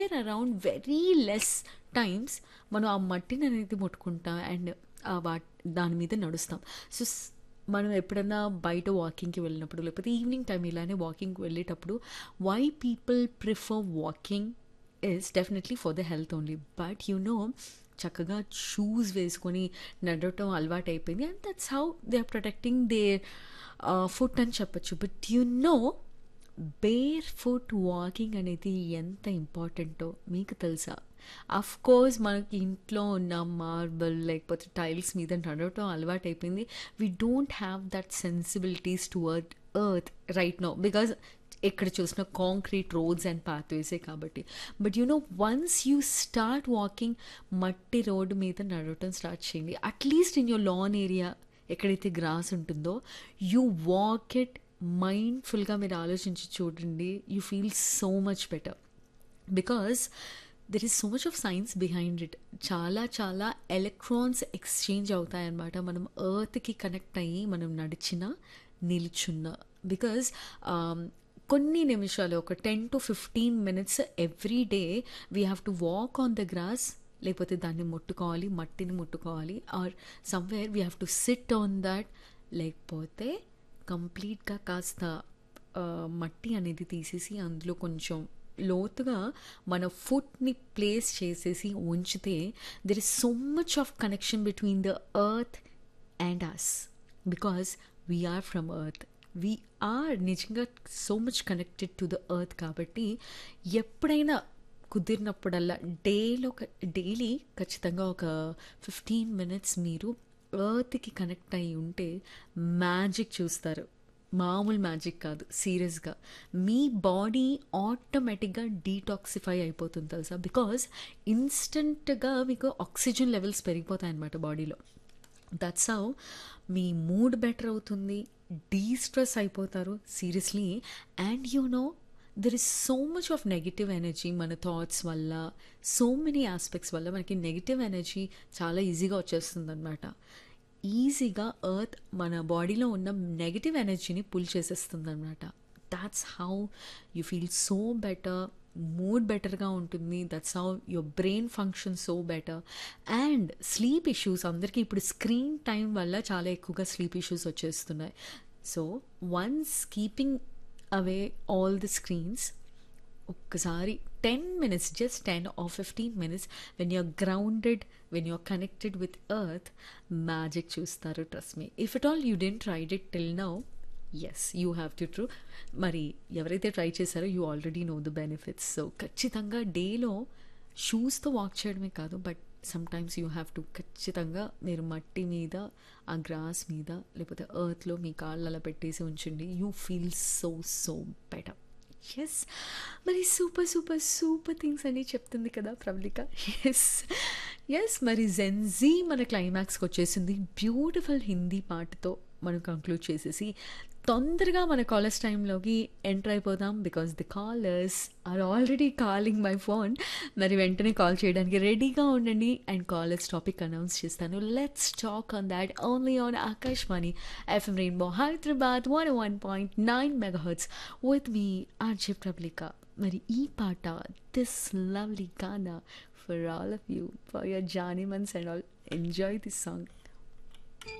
around very less times మనం ఆ మట్టిని అనేది ముట్టుకుంటాం అండ్ ఆ వా దాని మీద నడుస్తాం సో స్- మనం ఎప్పుడన్నా బయట వాకింగ్కి వెళ్ళినప్పుడు లేకపోతే ఈవినింగ్ టైం ఇలానే వాకింగ్కి వెళ్ళేటప్పుడు why people prefer walking is definitely for the health only but you know చక్కగా షూస్ వేసుకొని నడవటం అలవాటు అయిపోయింది and that's how they are protecting their foot అని చెప్పచ్చు but you know barefoot walking అనేది ఎంత ఇంపార్టెంటో మీకు తెలుసా అఫ్ కోర్స్ మనకి ఇంట్లో ఉన్న మార్బల్ లేకపోతే టైల్స్ మీద నడవటం అలవాటు అయిపోయింది we don't have that sensibilities to earth earth right no because ఎక్కడ చూసిన కాంక్రీట్ రోడ్స్ అండ్ పాత్వేసే కాబట్టి but you know once you start walking మట్టి రోడ్డు మీద నడవటం స్టార్ట్ చేయండి at least in your lawn area ఎక్కడైతే గ్రాస్ ఉంటుందో యూ వాక్ ఇట్ మైండ్ఫుల్గా మీరు ఆలోచించి చూడండి you feel so much better because there is so much of science behind it చాలా చాలా ఎలక్ట్రాన్స్ ఎక్స్చేంజ్ అవుతాయన్నమాట మనం ఎర్త్కి కనెక్ట్ అయ్యి మనం నడిచిన నిల్చున్న బికాజ్ కొన్ని నిమిషాలు ఒక ten to fifteen minutes every day we have to walk on the grass లేకపోతే దాన్ని ముట్టుకోవాలి మట్టిని ముట్టుకోవాలి or somewhere we have to sit on that లేకపోతే కంప్లీట్గా కాస్త ఆ, మట్టి అనేది తీసేసి అందులో కొంచెం లోతుగా మన ఫుట్ని ప్లేస్ చేసేసి ఉంచితే there is so much of connection between the earth and us because we're from earth we're నిజంగా so much connected to the earth కాబట్టి ఎప్పుడైనా కుదిరినప్పుడల్లా డేలో డైలీ ఖచ్చితంగా ఒక ఫిఫ్టీన్ మినిట్స్ మీరు ఎర్త్కి కనెక్ట్ అయి ఉంటే మ్యాజిక్ చూస్తారు మామూలు మ్యాజిక్ కాదు సీరియస్గా మీ బాడీ ఆటోమేటిక్గా డీటాక్సిఫై అయిపోతుంది తెలుసా బికాజ్ ఇన్స్టెంట్గా మీకు ఆక్సిజన్ లెవెల్స్ పెరిగిపోతాయి అన్నమాట బాడీలో దట్స్ హౌ మీ మూడ్ బెటర్ అవుతుంది డీ స్ట్రెస్ అయిపోతారు seriously and you know there is so much of negative energy మన థాట్స్ వల్ల సో మెనీ ఆస్పెక్ట్స్ వల్ల మనకి నెగిటివ్ ఎనర్జీ చాలా ఈజీగా వచ్చేస్తుంది అనమాట ఈజీగా ఎర్త్ మన బాడీలో ఉన్న నెగిటివ్ ఎనర్జీని పుల్ చేసేస్తుంది అనమాట that's how you feel so better mood బెటర్గా ఉంటుంది that's how your brain function so better and sleep issues అందరికీ ఇప్పుడు స్క్రీన్ టైం వల్ల చాలా ఎక్కువగా స్లీప్ ఇష్యూస్ వచ్చేస్తున్నాయి so once keeping away all the screens ఒక్కసారి ten minutes just ten or fifteen minutes when you're grounded when you're connected with earth magic చూస్తారు trust me if it all you didn't tried it till now yes you have to true మరి ఎవరైతే try చేశారో you already know the benefits so ఖచ్చితంగా డేలో షూస్తో walk చేయడమే కాదు but sometimes you have to ఖచ్చితంగా మీరు మట్టి మీద ఆ గ్రాస్ మీద లేకపోతే ఎర్త్లో మీ కాళ్ళు అలా పెట్టేసి ఉంచండి you feel so so better yes మరి సూపర్ సూపర్ సూపర్ థింగ్స్ అని చెప్తుంది కదా ప్రవళిక ఎస్ ఎస్ మరి జెన్జీ మన క్లైమాక్స్కి వచ్చేసింది బ్యూటిఫుల్ హిందీ పాటతో మనం కంక్లూడ్ చేసేసి తొందరగా మన కాలర్స్ టైంలోకి ఎంటర్ అయిపోదాం because the callers are already calling my phone మరి వెంటనే కాల్ చేయడానికి రెడీగా ఉండండి అండ్ కాలర్స్ టాపిక్ అనౌన్స్ చేస్తాను let's talk on that only on Akashvani FM rainbow Hyderabad one one point nine megahertz with మీ ఆర్జే ప్రబ్లిక మరి ఈ పాట this lovely gaana for all of you for your జానీమన్స్ and all enjoy this song